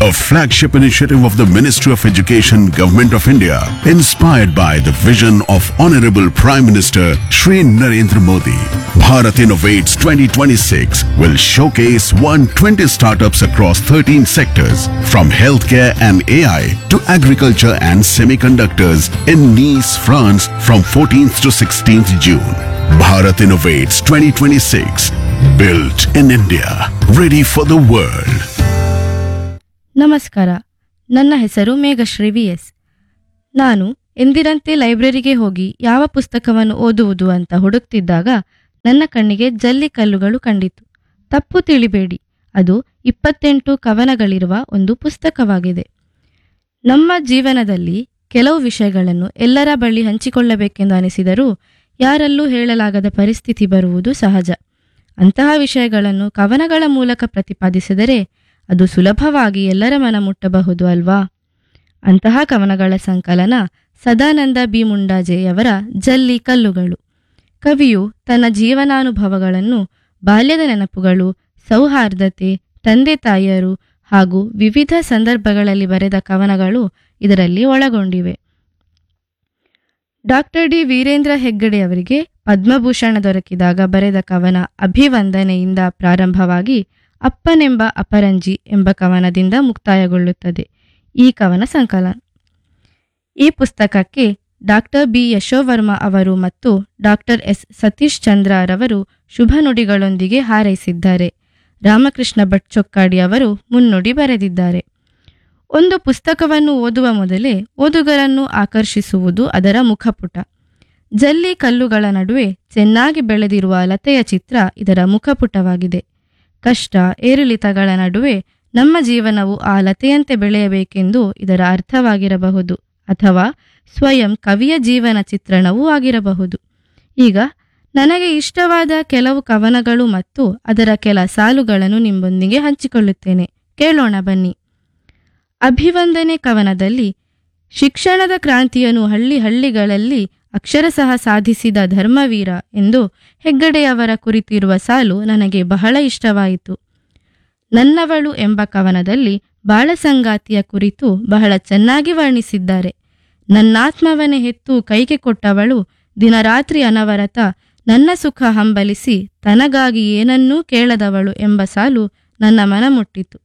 a flagship initiative of the Ministry of Education, Government of India, inspired by the vision of Honorable Prime Minister Shri Narendra Modi. Bharat Innovates 2026 will showcase 120 startups across 13 sectors, from healthcare and AI to agriculture and semiconductors in Nice, France from 14th to 16th June. Bharat Innovates 2026, built in India, ready for the world. ನಮಸ್ಕಾರ ನನ್ನ ಹೆಸರು Meghashree V S ನಾನು ಎಂದಿನಂತೆ ಲೈಬ್ರರಿಗೆ ಹೋಗಿ ಯಾವ ಪುಸ್ತಕವನ್ನು ಓದುವುದು ಅಂತ ಹುಡುಕ್ತಿದ್ದಾಗ ನನ್ನ ಕಣ್ಣಿಗೆ ಜಲ್ಲಿ ಕಲ್ಲುಗಳು ಕಂಡಿತು ತಪ್ಪು ತಿಳಿಬೇಡಿ ಅದು ಇಪ್ಪತ್ತೆಂಟು ಕವನಗಳಿರುವ ಒಂದು ಪುಸ್ತಕವಾಗಿದೆ ನಮ್ಮ ಜೀವನದಲ್ಲಿ ಕೆಲವು ವಿಷಯಗಳನ್ನು ಎಲ್ಲರ ಬಳಿ ಹಂಚಿಕೊಳ್ಳಬೇಕೆಂದು ಅನಿಸಿದರೂ ಯಾರಲ್ಲೂ ಹೇಳಲಾಗದ ಪರಿಸ್ಥಿತಿ ಬರುವುದು ಸಹಜ ಅಂತಹ ವಿಷಯಗಳನ್ನು ಕವನಗಳ ಮೂಲಕ ಪ್ರತಿಪಾದಿಸಿದರೆ ಅದು ಸುಲಭವಾಗಿ ಎಲ್ಲರ ಮನ ಮುಟ್ಟಬಹುದು ಅಲ್ವಾ ಅಂತಹ ಕವನಗಳ ಸಂಕಲನ ಸದಾನಂದ ಬಿ ಮುಂಡಾಜೆಯವರ ಜಲ್ಲಿ ಕಲ್ಲುಗಳು ಕವಿಯು ತನ್ನ ಜೀವನಾನುಭವಗಳನ್ನು ಬಾಲ್ಯದ ನೆನಪುಗಳು ಸೌಹಾರ್ದತೆ ತಂದೆ ತಾಯಿಯರು ಹಾಗೂ ವಿವಿಧ ಸಂದರ್ಭಗಳಲ್ಲಿ ಬರೆದ ಕವನಗಳು ಇದರಲ್ಲಿ ಒಳಗೊಂಡಿವೆ ಡಾಕ್ಟರ್ ಡಿ ವೀರೇಂದ್ರ ಹೆಗ್ಗಡೆ ಅವರಿಗೆ ಪದ್ಮಭೂಷಣ ದೊರಕಿದಾಗ ಬರೆದ ಕವನ ಅಭಿವಂದನೆಯಿಂದ ಪ್ರಾರಂಭವಾಗಿ ಅಪ್ಪನೆಂಬ ಅಪರಂಜಿ ಎಂಬ ಕವನದಿಂದ ಮುಕ್ತಾಯಗೊಳ್ಳುತ್ತದೆ ಈ ಕವನ ಸಂಕಲನ ಈ ಪುಸ್ತಕಕ್ಕೆ ಡಾಕ್ಟರ್ ಬಿ ಯಶೋವರ್ಮ ಅವರು ಮತ್ತು ಡಾಕ್ಟರ್ ಎಸ್ ಸತೀಶ್ ಚಂದ್ರ ರವರು ಶುಭ ನುಡಿಗಳೊಂದಿಗೆ ಹಾರೈಸಿದ್ದಾರೆ ರಾಮಕೃಷ್ಣ ಭಟ್ ಚೊಕ್ಕಾಡಿ ಅವರು ಮುನ್ನುಡಿ ಬರೆದಿದ್ದಾರೆ ಒಂದು ಪುಸ್ತಕವನ್ನು ಓದುವ ಮೊದಲೇ ಓದುಗರನ್ನು ಆಕರ್ಷಿಸುವುದು ಅದರ ಮುಖಪುಟ ಜಲ್ಲಿ ಕಲ್ಲುಗಳ ನಡುವೆ ಚೆನ್ನಾಗಿ ಬೆಳೆದಿರುವ ಲತೆಯ ಚಿತ್ರ ಇದರ ಮುಖಪುಟವಾಗಿದೆ ಕಷ್ಟ ಏರಿಳಿತಗಳ ನಡುವೆ ನಮ್ಮ ಜೀವನವು ಆ ಲತೆಯಂತೆ ಬೆಳೆಯಬೇಕೆಂದು ಇದರ ಅರ್ಥವಾಗಿರಬಹುದು ಅಥವಾ ಸ್ವಯಂ ಕವಿಯ ಜೀವನ ಚಿತ್ರಣವೂ ಆಗಿರಬಹುದು ಈಗ ನನಗೆ ಇಷ್ಟವಾದ ಕೆಲವು ಕವನಗಳು ಮತ್ತು ಅದರ ಕೆಲ ಸಾಲುಗಳನ್ನು ನಿಮ್ಮೊಂದಿಗೆ ಹಂಚಿಕೊಳ್ಳುತ್ತೇನೆ ಕೇಳೋಣ ಬನ್ನಿ ಅಭಿವಂದನೆ ಕವನದಲ್ಲಿ ಶಿಕ್ಷಣದ ಕ್ರಾಂತಿಯನ್ನು ಹಳ್ಳಿ ಹಳ್ಳಿಗಳಲ್ಲಿ ಅಕ್ಷರಶಃ ಸಾಧಿಸಿದ ಧರ್ಮವೀರ ಎಂದು ಹೆಗ್ಗಡೆಯವರ ಕುರಿತಿರುವ ಸಾಲು ನನಗೆ ಬಹಳ ಇಷ್ಟವಾಯಿತು ನನ್ನವಳು ಎಂಬ ಕವನದಲ್ಲಿ ಬಾಳಸಂಗಾತಿಯ ಕುರಿತು ಬಹಳ ಚೆನ್ನಾಗಿ ವರ್ಣಿಸಿದ್ದಾರೆ ನನ್ನಾತ್ಮವನೇ ಹೆತ್ತು ಕೈಗೆ ಕೊಟ್ಟವಳು ದಿನರಾತ್ರಿ ಅನವರತ ನನ್ನ ಸುಖ ಹಂಬಲಿಸಿ ತನಗಾಗಿ ಏನನ್ನೂ ಕೇಳದವಳು ಎಂಬ ಸಾಲು ನನ್ನ ಮನ ಮುಟ್ಟಿತು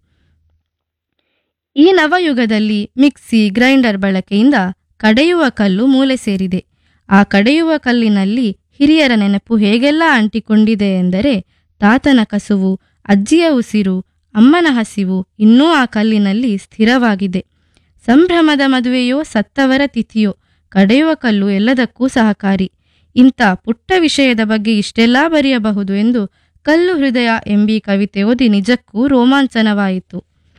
ಈ ನವಯುಗದಲ್ಲಿ ಮಿಕ್ಸಿ ಗ್ರೈಂಡರ್ ಬಳಕೆಯಿಂದ ಕಡೆಯುವ ಕಲ್ಲು ಮೂಲೆ ಸೇರಿದೆ ಆ ಕಡೆಯುವ ಕಲ್ಲಿನಲ್ಲಿ ಹಿರಿಯರ ನೆನಪು ಹೇಗೆಲ್ಲ ಅಂಟಿಕೊಂಡಿದೆ ಎಂದರೆ ತಾತನ ಕಸುವು ಅಜ್ಜಿಯ ಉಸಿರು ಅಮ್ಮನ ಹಸಿವು ಇನ್ನೂ ಆ ಕಲ್ಲಿನಲ್ಲಿ ಸ್ಥಿರವಾಗಿದೆ ಸಂಭ್ರಮದ ಮದುವೆಯೋ ಸತ್ತವರ ತಿಥಿಯೋ ಕಡೆಯುವ ಕಲ್ಲು ಎಲ್ಲದಕ್ಕೂ ಸಹಕಾರಿ ಇಂಥ ಪುಟ್ಟ ವಿಷಯದ ಬಗ್ಗೆ ಇಷ್ಟೆಲ್ಲ ಬರೆಯಬಹುದು ಎಂದು ಕಲ್ಲು ಹೃದಯ ಎಂಬಿ ಕವಿತೆ ಓದಿ ನಿಜಕ್ಕೂ ರೋಮಾಂಚನವಾಯಿತು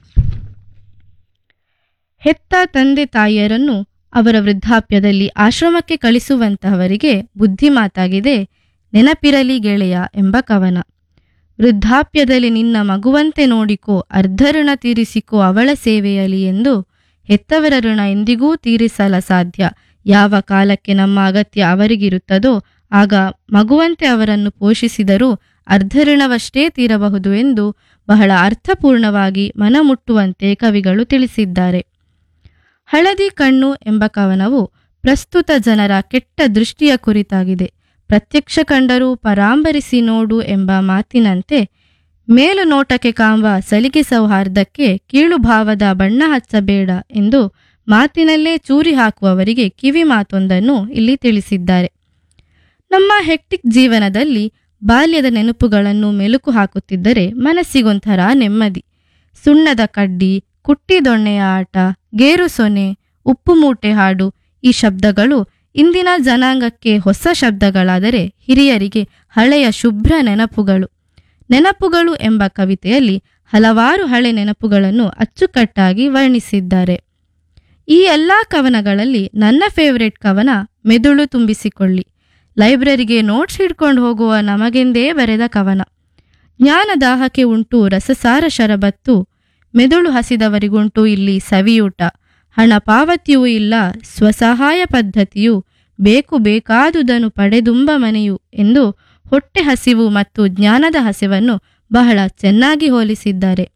ಹೆತ್ತ ತಂದೆ ತಾಯಿಯರನ್ನು ಅವರ ವೃದ್ಧಾಪ್ಯದಲ್ಲಿ ಆಶ್ರಮಕ್ಕೆ ಕಳಿಸುವಂತಹವರಿಗೆ ಬುದ್ಧಿ ಮಾತಾಗಿದೆ ನೆನಪಿರಲಿ ಗೆಳೆಯ ಎಂಬ ಕವನ ವೃದ್ಧಾಪ್ಯದಲ್ಲಿ ನಿನ್ನ ಮಗುವಂತೆ ನೋಡಿಕೋ ಅರ್ಧ ಋಣ ತೀರಿಸಿಕೋ ಅವಳ ಸೇವೆಯಲಿ ಎಂದು ಹೆತ್ತವರ ಋಣ ಎಂದಿಗೂ ತೀರಿಸಲ ಸಾಧ್ಯ ಯಾವ ಕಾಲಕ್ಕೆ ನಮ್ಮ ಅಗತ್ಯ ಅವರಿಗಿರುತ್ತದೋ ಆಗ ಮಗುವಂತೆ ಅವರನ್ನು ಪೋಷಿಸಿದರೂ ಅರ್ಧ ಋಣವಷ್ಟೇ ತೀರಬಹುದು ಎಂದು ಬಹಳ ಅರ್ಥಪೂರ್ಣವಾಗಿ ಮನಮುಟ್ಟುವಂತೆ ಕವಿಗಳು ತಿಳಿಸಿದ್ದಾರೆ ಹಳದಿ ಕಣ್ಣು ಎಂಬ ಕವನವು ಪ್ರಸ್ತುತ ಜನರ ಕೆಟ್ಟ ದೃಷ್ಟಿಯ ಕುರಿತಾಗಿದೆ ಪ್ರತ್ಯಕ್ಷ ಕಂಡರೂ ಪರಾಂಬರಿಸಿ ನೋಡು ಎಂಬ ಮಾತಿನಂತೆ ಮೇಲು ನೋಟಕ್ಕೆ ಕಾಂಬ ಸಲಿಗೆ ಸೌಹಾರ್ದಕ್ಕೆ ಕೀಳು ಭಾವದ ಬಣ್ಣ ಹಚ್ಚಬೇಡ ಎಂದು ಮಾತಿನಲ್ಲೇ ಚೂರಿ ಹಾಕುವವರಿಗೆ ಕಿವಿ ಮಾತೊಂದನ್ನು ಇಲ್ಲಿ ತಿಳಿಸಿದ್ದಾರೆ ನಮ್ಮ ಹೆಕ್ಟಿಕ್ ಜೀವನದಲ್ಲಿ ಬಾಲ್ಯದ ನೆನಪುಗಳನ್ನು ಮೆಲುಕು ಹಾಕುತ್ತಿದ್ದರೆ ಮನಸ್ಸಿಗೊಂಥರ ನೆಮ್ಮದಿ ಸುಣ್ಣದ ಕಡ್ಡಿ ಕುಟ್ಟಿದೊಣ್ಣೆಯ ಆಟ ಗೇರು ಸೊನೆ ಉಪ್ಪು ಮೂಟೆ ಹಾಡು ಈ ಶಬ್ದಗಳು ಇಂದಿನ ಜನಾಂಗಕ್ಕೆ ಹೊಸ ಶಬ್ದಗಳಾದರೆ ಹಿರಿಯರಿಗೆ ಹಳೆಯ ಶುಭ್ರ ನೆನಪುಗಳು ನೆನಪುಗಳು ಎಂಬ ಕವಿತೆಯಲ್ಲಿ ಹಲವಾರು ಹಳೆ ನೆನಪುಗಳನ್ನು ಅಚ್ಚುಕಟ್ಟಾಗಿ ವರ್ಣಿಸಿದ್ದಾರೆ ಈ ಎಲ್ಲ ಕವನಗಳಲ್ಲಿ ನನ್ನ ಫೇವರೇಟ್ ಕವನ ಮೆದುಳು ತುಂಬಿಸಿಕೊಳ್ಳಿ ಲೈಬ್ರರಿಗೆ ನೋಟ್ಸ್ ಹಿಡ್ಕೊಂಡು ಹೋಗುವ ನಮಗೆಂದೇ ಬರೆದ ಕವನ ಜ್ಞಾನದಾಹಕ್ಕೆ ಉಂಟು ರಸಸಾರ ಶರಬತ್ತು ಮೆದುಳು ಹಸಿದವರಿಗುಂಟು ಇಲ್ಲಿ ಸವಿಯೂಟ ಹಣ ಪಾವತಿಯೂ ಇಲ್ಲ ಸ್ವಸಹಾಯ ಪದ್ಧತಿಯು ಬೇಕು ಬೇಕಾದುದನ್ನು ಪಡೆದುಂಬ ಮನೆಯು ಎಂದು ಹೊಟ್ಟೆ ಹಸಿವು ಮತ್ತು ಜ್ಞಾನದ ಹಸಿವನ್ನು ಬಹಳ ಚೆನ್ನಾಗಿ ಹೋಲಿಸಿದ್ದಾರೆ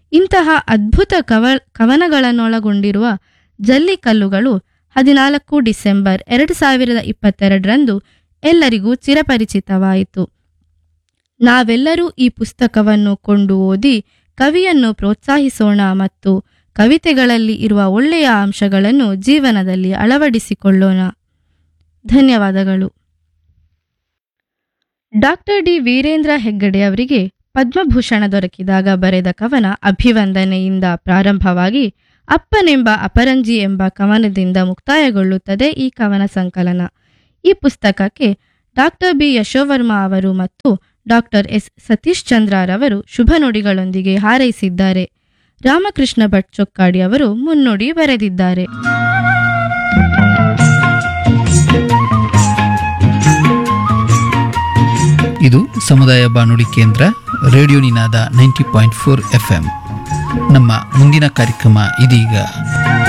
ಇಂತಹ ಅದ್ಭುತ ಕವ ಕವನಗಳನ್ನೊಳಗೊಂಡಿರುವ ಜಲ್ಲಿಕಲ್ಲುಗಳು ಹದಿನಾಲ್ಕು ಡಿಸೆಂಬರ್ ಎರಡು ಸಾವಿರದ ಇಪ್ಪತ್ತೆರಡರಂದು ಎಲ್ಲರಿಗೂ ಚಿರಪರಿಚಿತವಾಯಿತು ನಾವೆಲ್ಲರೂ ಈ ಪುಸ್ತಕವನ್ನು ಕೊಂಡು ಓದಿ ಕವಿಯನ್ನು ಪ್ರೋತ್ಸಾಹಿಸೋಣ ಮತ್ತು ಕವಿತೆಗಳಲ್ಲಿ ಇರುವ ಒಳ್ಳೆಯ ಅಂಶಗಳನ್ನು ಜೀವನದಲ್ಲಿ ಅಳವಡಿಸಿಕೊಳ್ಳೋಣ ಧನ್ಯವಾದಗಳು ಡಾಕ್ಟರ್ ಡಿ ವೀರೇಂದ್ರ ಹೆಗ್ಗಡೆ ಅವರಿಗೆ ಪದ್ಮಭೂಷಣ ದೊರಕಿದಾಗ ಬರೆದ ಕವನ ಅಭಿವಂದನೆಯಿಂದ ಪ್ರಾರಂಭವಾಗಿ ಅಪ್ಪನೆಂಬ ಅಪರಂಜಿ ಎಂಬ ಕವನದಿಂದ ಮುಕ್ತಾಯಗೊಳ್ಳುತ್ತದೆ ಈ ಕವನ ಸಂಕಲನ ಈ ಪುಸ್ತಕಕ್ಕೆ ಡಾಕ್ಟರ್ ಬಿ ಯಶೋವರ್ಮ ಅವರು ಮತ್ತು ಡಾಕ್ಟರ್ ಎಸ್ ಸತೀಶ್ ಚಂದ್ರರವರು ಶುಭ ನುಡಿಗಳೊಂದಿಗೆ ಹಾರೈಸಿದ್ದಾರೆ ರಾಮಕೃಷ್ಣ ಭಟ್ ಚೊಕ್ಕಾಡಿ ಅವರು ಮುನ್ನುಡಿ ಬರೆದಿದ್ದಾರೆ ಇದು ಸಮುದಾಯ ಬಾನುಲಿ ಕೇಂದ್ರ radio Ninada ninety point four F ನಮ್ಮ ಮುಂದಿನ ಕಾರ್ಯಕ್ರಮ ಇದೀಗ